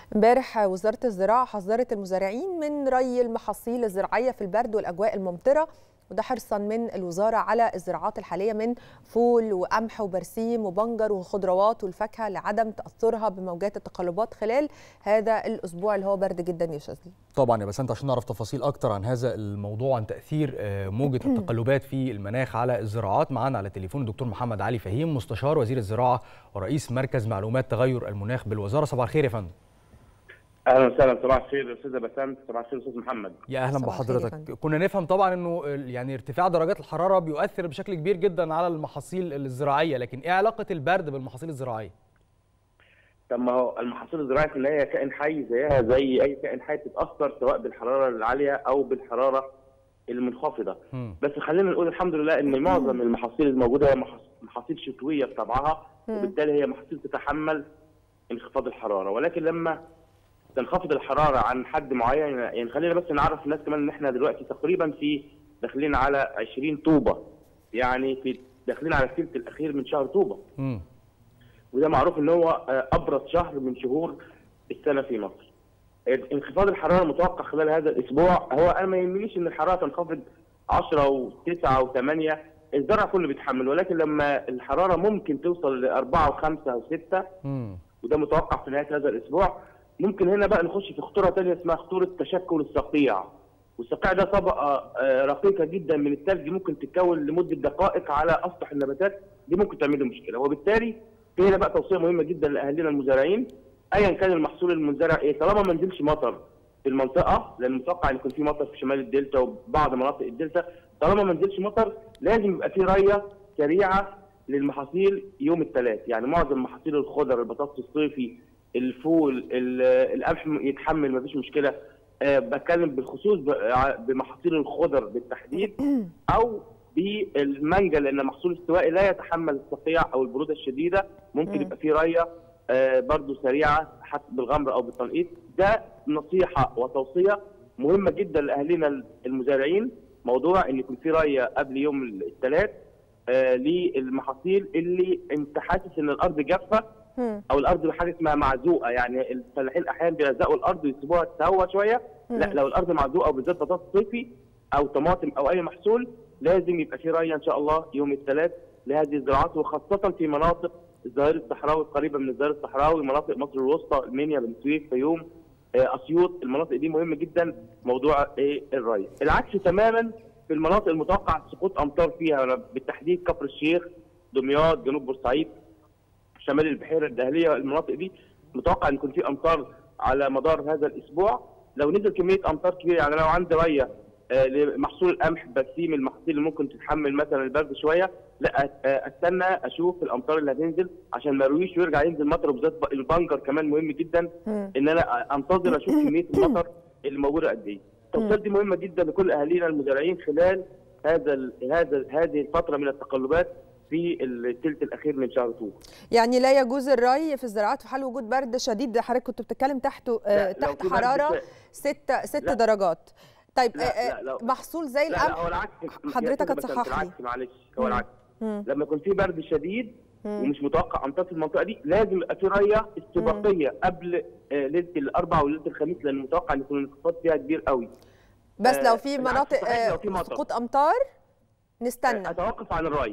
امبارح وزارة الزراعة حذرت المزارعين من ري المحاصيل الزراعية في البرد والأجواء الممطرة وده حرصا من الوزارة على الزراعات الحالية من فول وقمح وبرسيم وبنجر وخضروات والفاكهة لعدم تأثرها بموجات التقلبات خلال هذا الأسبوع اللي هو برد جدا يا شاذلي طبعا يا بسنت عشان نعرف تفاصيل اكتر عن هذا الموضوع عن تاثير موجه التقلبات في المناخ على الزراعات معانا على التليفون الدكتور محمد علي فهيم مستشار وزير الزراعه ورئيس مركز معلومات تغير المناخ بالوزاره صباح الخير يا فندم اهلا وسهلا صباح الخير استاذه بسنت صباح الخير استاذ محمد يا اهلا بحضرتك كنا نفهم طبعا انه يعني ارتفاع درجات الحراره بيؤثر بشكل كبير جدا على المحاصيل الزراعيه لكن ايه علاقه البرد بالمحاصيل الزراعيه طب ما هو المحاصيل الزراعيه اللي هي كائن حي زيها زي اي كائن حي بتتاثر سواء بالحراره العاليه او بالحراره المنخفضه م. بس خلينا نقول الحمد لله ان معظم المحاصيل الموجوده هي محاصيل شتويه بطبعها وبالتالي هي محاصيل تتحمل انخفاض الحراره ولكن لما تنخفض الحراره عن حد معين يعني خلينا بس نعرف الناس كمان ان احنا دلوقتي تقريبا في داخلين على 20 طوبه يعني في داخلين على الثلث الاخير من شهر طوبه امم وده معروف ان هو ابرد شهر من شهور السنه في مصر انخفاض الحراره المتوقع خلال هذا الاسبوع هو انا ما يهمنيش ان الحراره تنخفض 10 و9 و8 الزرع كله بيتحمل ولكن لما الحراره ممكن توصل ل 4 و5 و6 وده متوقع في نهايه هذا الاسبوع ممكن هنا بقى نخش في خطوره ثانيه اسمها خطوره تشكل الصقيع والصقيع ده طبقه رقيقه جدا من الثلج ممكن تتكون لمده دقائق على اسطح النباتات دي ممكن تعمل له مشكله وبالتالي في هنا بقى توصيه مهمه جدا لاهالينا المزارعين ايا كان المحصول المنزرع ايه طالما ما نزلش مطر في المنطقه لان متوقع ان يكون في مطر في شمال الدلتا وبعض مناطق الدلتا طالما ما نزلش مطر لازم يبقى في ريه سريعه للمحاصيل يوم الثلاث يعني معظم محاصيل الخضر البطاطس الصيفي الفول القمح يتحمل مفيش مشكله أه بتكلم بالخصوص بمحاصيل الخضر بالتحديد او بالمانجا لان محصول استوائي لا يتحمل الصقيع او البروده الشديده ممكن يبقى فيه ريه أه برضه سريعه حتى بالغمر او بالتنقيط ده نصيحه وتوصيه مهمه جدا لاهالينا المزارعين موضوع ان يكون في ريه قبل يوم الثلاث أه للمحاصيل اللي انت حاسس ان الارض جافه او الارض بحاجه اسمها معزوقه يعني الفلاحين احيانا بيلزقوا الارض ويسيبوها تهوى شويه لا لو الارض معزوقه وبالذات بطاطس صيفي او طماطم او اي محصول لازم يبقى في ري ان شاء الله يوم الثلاث لهذه الزراعات وخاصه في مناطق الظهير الصحراوي القريبه من الظهير الصحراوي مناطق مصر الوسطى المنيا بني سويف فيوم اسيوط المناطق دي مهمه جدا موضوع الري العكس تماما في المناطق المتوقع سقوط امطار فيها بالتحديد كفر الشيخ دمياط جنوب بورسعيد شمال البحيره الدهليه المناطق دي متوقع ان يكون في امطار على مدار هذا الاسبوع لو نزل كميه امطار كبيره يعني لو عندي ريه آه لمحصول القمح برسيم المحاصيل اللي ممكن تتحمل مثلا البرد شويه لا آه استنى اشوف الامطار اللي هتنزل عشان ما يرويش ويرجع ينزل مطر وبالذات البنجر كمان مهم جدا ان انا انتظر اشوف كميه المطر اللي موجوده قد ايه. التوصيات دي مهمه جدا لكل اهالينا المزارعين خلال هذا هذا هذه الفتره من التقلبات في الثلث الاخير من شهر طوبه. يعني لا يجوز الري في الزراعات في حال وجود برد شديد حضرتك كنت بتتكلم تحته آه تحت حراره 6 6 درجات. طيب لا لا محصول زي القمح لا, لا هو العكس حضرتك هتصحح لي العكس معلش هو العكس لما يكون في برد شديد ومش متوقع امطار في المنطقه دي لازم يبقى في ريه استباقيه قبل ليله الاربعاء وليله الخميس لان متوقع ان يكون الانخفاض فيها كبير قوي بس لو في مناطق سقوط امطار نستنى اتوقف عن الري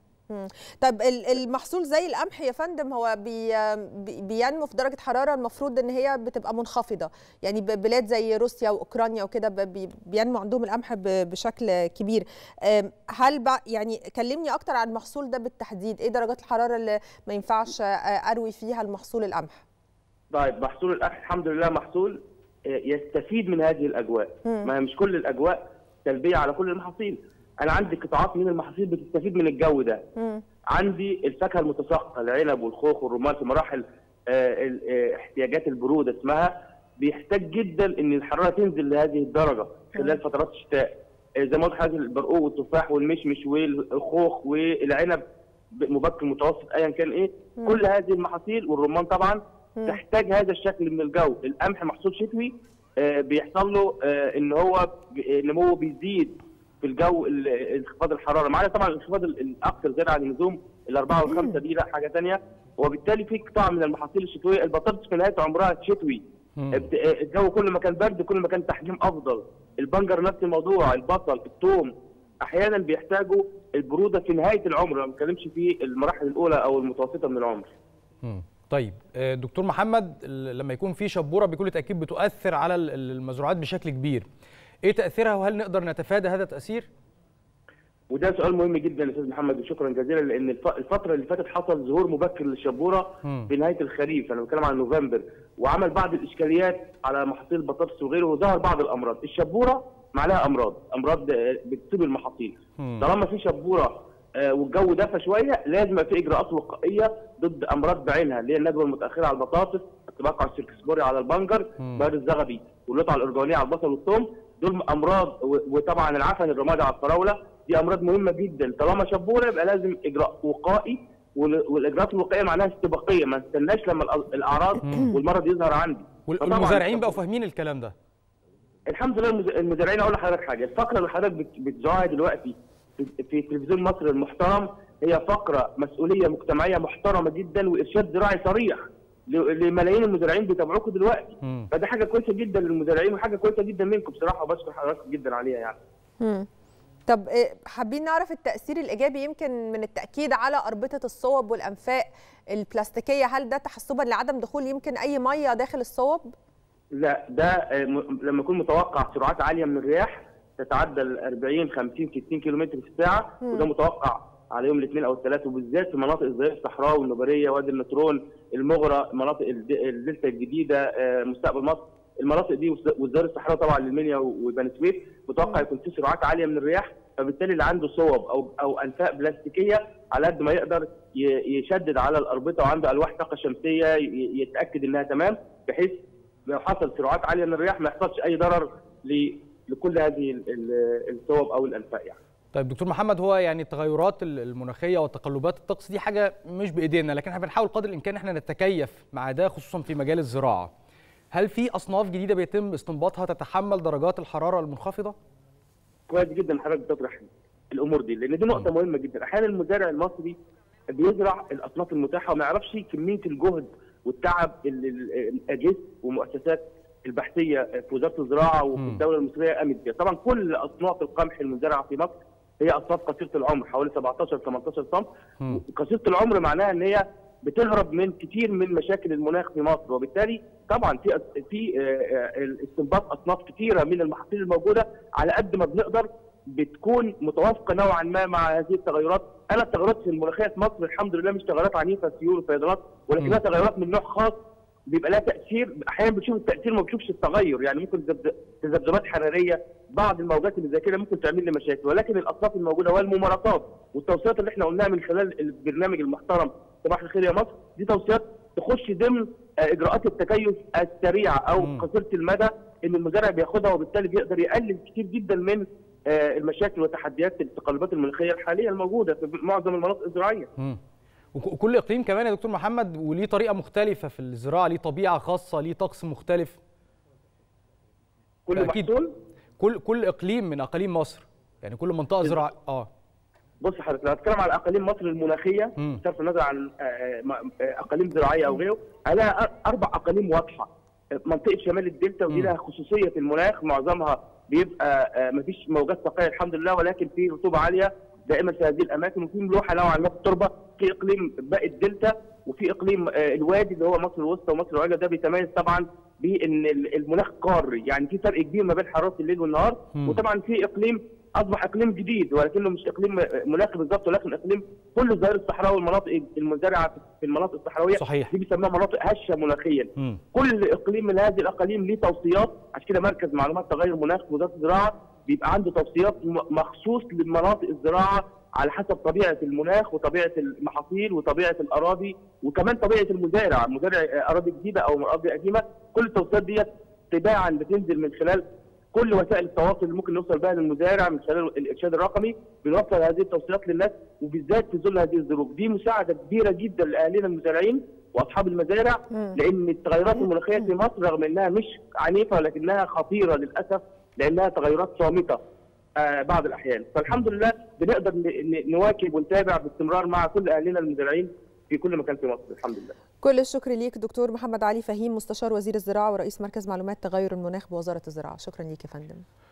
طب المحصول زي القمح يا فندم هو بي بينمو في درجه حراره المفروض ان هي بتبقى منخفضه يعني بلاد زي روسيا واوكرانيا وكده بينمو عندهم القمح بشكل كبير هل يعني كلمني اكتر عن المحصول ده بالتحديد ايه درجات الحراره اللي ما ينفعش اروي فيها المحصول القمح طيب محصول القمح الحمد لله محصول يستفيد من هذه الاجواء ما مش كل الاجواء سلبيه على كل المحاصيل انا عندي قطاعات من المحاصيل بتستفيد من الجو ده مم. عندي الفاكهه المتساقطه العنب والخوخ والرمان في مراحل آه آه احتياجات البروده اسمها بيحتاج جدا ان الحراره تنزل لهذه الدرجه خلال فترات الشتاء آه زي ما قلت حضرتك البرقوق والتفاح والمشمش والخوخ والعنب مبكر متوسط ايا كان ايه مم. كل هذه المحاصيل والرمان طبعا مم. تحتاج هذا الشكل من الجو القمح محصول شتوي بيحصل له ان هو نموه بيزيد في الجو انخفاض الحراره معانا طبعا الانخفاض الاكثر زياده عن اللزوم الاربعه والخمسه دي لا حاجه ثانيه وبالتالي في قطاع من المحاصيل الشتويه البطاطس في نهايه عمرها شتوي مم. بت- الجو كل ما كان برد كل ما كان تحجيم افضل البنجر نفس الموضوع البصل الثوم احيانا بيحتاجوا البروده في نهايه العمر ما بنتكلمش في المراحل الاولى او المتوسطه من العمر مم. طيب آه، دكتور محمد ال- لما يكون في شبوره بكل تاكيد بتؤثر على ال- ال- المزروعات بشكل كبير ايه تاثيرها وهل نقدر نتفادى هذا التاثير وده سؤال مهم جدا يا استاذ محمد وشكرا جزيلا لان الف- الفتره اللي فاتت حصل ظهور مبكر للشبوره مم. في نهايه الخريف انا بتكلم عن نوفمبر وعمل بعض الاشكاليات على محاصيل البطاطس وغيره وظهر بعض الامراض الشبوره معلها امراض امراض آه، بتصيب المحاصيل مم. طالما في شبوره آه، والجو دفى شويه لازم يبقى في اجراءات وقائيه ضد امراض بعينها اللي هي الندوه المتاخره على البطاطس التبقع السيركسبوري على البنجر مم. بارد الزغبي والقطعه الارجوانيه على البصل والثوم دول امراض و- وطبعا العفن الرمادي على الفراوله دي امراض مهمه جدا طالما شبوره يبقى لازم اجراء وقائي وال- والاجراءات الوقائيه معناها استباقيه ما نستناش لما الأ- الاعراض مم. والمرض يظهر عندي وال- فطبعاً والمزارعين بقوا فاهمين الكلام ده الحمد لله المز- المزارعين اقول لحضرتك حاجه الفقره اللي حضرتك بت- بتذاعها دلوقتي في- في تلفزيون مصر المحترم هي فقره مسؤوليه مجتمعيه محترمه جدا وارشاد زراعي صريح ل- لملايين المزارعين بيتابعوكم دلوقتي مم. فده حاجه كويسه جدا للمزارعين وحاجه كويسه جدا منكم بصراحه وبشكر حضرتك جدا عليها يعني مم. طب إيه، حابين نعرف التأثير الإيجابي يمكن من التأكيد على أربطة الصوب والأنفاق البلاستيكية هل ده تحسبا لعدم دخول يمكن أي مية داخل الصوب؟ لا ده آه، م- لما يكون متوقع سرعات عاليه من الرياح تتعدى ال 40 50 60 كيلومتر في الساعه مم. وده متوقع على يوم الاثنين او الثلاث وبالذات في مناطق زي الصحراء والنوبريه وادي النطرون المغرى مناطق الد- الدلتا الجديده آه، مستقبل مصر المناطق دي والز- والزار الصحراء طبعا للمنيا وبني سويف متوقع يكون في سرعات عاليه من الرياح فبالتالي اللي عنده صوب او او انفاق بلاستيكيه على قد ما يقدر ي- يشدد على الاربطه وعنده الواح طاقه شمسيه ي- يتاكد انها تمام بحيث لو حصل سرعات عاليه من الرياح ما يحصلش اي ضرر ل- لكل هذه ال- ال- الصوب او الانفاق يعني. طيب دكتور محمد هو يعني التغيرات ال- المناخيه وتقلبات الطقس دي حاجه مش بايدينا لكن احنا بنحاول قدر الامكان احنا نتكيف مع ده خصوصا في مجال الزراعه هل في اصناف جديده بيتم استنباطها تتحمل درجات الحراره المنخفضه كويس جدا حضرتك بتطرح الامور دي لان دي نقطه مهمه جدا احيانا المزارع المصري بيزرع الاصناف المتاحه وما يعرفش كميه الجهد والتعب اللي ال- الاجهزه ومؤسسات البحثيه في وزاره الزراعه وفي مم. الدوله المصريه قامت بيها طبعا كل اصناف القمح المزرعه في مصر هي اصناف قصيره العمر حوالي 17 18 سم مم. قصيره العمر معناها ان هي بتهرب من كتير من مشاكل المناخ في مصر وبالتالي طبعا في أس- في آه، آه، استنباط اصناف كتيره من المحاصيل الموجوده على قد ما بنقدر بتكون متوافقه نوعا ما مع هذه التغيرات، انا التغيرات المناخيه في مصر الحمد لله مش تغيرات عنيفه سيول وفيضانات ولكنها مم. تغيرات من نوع خاص بيبقى لها تاثير احيانا بتشوف التاثير ما بتشوفش التغير يعني ممكن تذبذ- تذبذبات حراريه بعض الموجات اللي زي كده ممكن تعمل لي مشاكل ولكن الاصناف الموجوده والممارسات والتوصيات اللي احنا قلناها من خلال البرنامج المحترم صباح الخير يا مصر دي توصيات تخش ضمن آه، اجراءات التكيف السريعه او مم. قصيره المدى ان المزارع بياخدها وبالتالي بيقدر يقلل كتير جدا من آه، المشاكل وتحديات التقلبات المناخيه الحاليه الموجوده في معظم المناطق الزراعيه. مم. وك- وكل اقليم كمان يا دكتور محمد وليه طريقه مختلفه في الزراعه ليه طبيعه خاصه ليه طقس مختلف كل أكيد. محصول كل كل اقليم من اقاليم مصر يعني كل منطقه زراعيه اه بص حضرتك لو هتكلم على اقاليم مصر المناخيه مم. بصرف النظر عن آه، م- آه، اقاليم زراعيه او غيره عليها أر- اربع اقاليم واضحه منطقه شمال الدلتا ودي مم. لها خصوصيه في المناخ معظمها بيبقى آه، مفيش موجات صقيع الحمد لله ولكن في رطوبه عاليه دائما في هذه الاماكن وفي ملوحه نوعا ما في التربه في اقليم باقي الدلتا وفي اقليم آه، الوادي اللي هو مصر الوسطى ومصر العليا ده بيتميز طبعا بان ال- المناخ قاري يعني في فرق كبير ما بين حراره الليل والنهار مم. وطبعا في اقليم اصبح اقليم جديد ولكنه مش اقليم مناخ بالظبط ولكن اقليم كل ظاهر الصحراء والمناطق المزارعه في المناطق الصحراويه صحيح دي بيسموها مناطق هشه مناخيا مم. كل اقليم من هذه الاقاليم ليه توصيات عشان كده مركز معلومات تغير المناخ في وزاره الزراعه بيبقى عنده توصيات م- مخصوص لمناطق الزراعه على حسب طبيعه المناخ وطبيعه المحاصيل وطبيعه الاراضي وكمان طبيعه المزارع، مزارع آه، اراضي جديده او اراضي قديمه، كل التوصيات ديت تباعا بتنزل من خلال كل وسائل التواصل اللي ممكن نوصل بها للمزارع من خلال الارشاد الرقمي بنوصل هذه التوصيات للناس وبالذات في ظل هذه الظروف دي مساعده كبيره جدا لاهالينا المزارعين واصحاب المزارع مم. لان التغيرات المناخيه في مصر رغم انها مش عنيفه ولكنها خطيره للاسف لانها تغيرات صامته آه بعض الاحيان فالحمد لله بنقدر ن- ن- نواكب ونتابع باستمرار مع كل اهالينا المزارعين في كل مكان في مصر الحمد لله كل الشكر ليك دكتور محمد علي فهيم مستشار وزير الزراعه ورئيس مركز معلومات تغير المناخ بوزاره الزراعه شكرا ليك يا فندم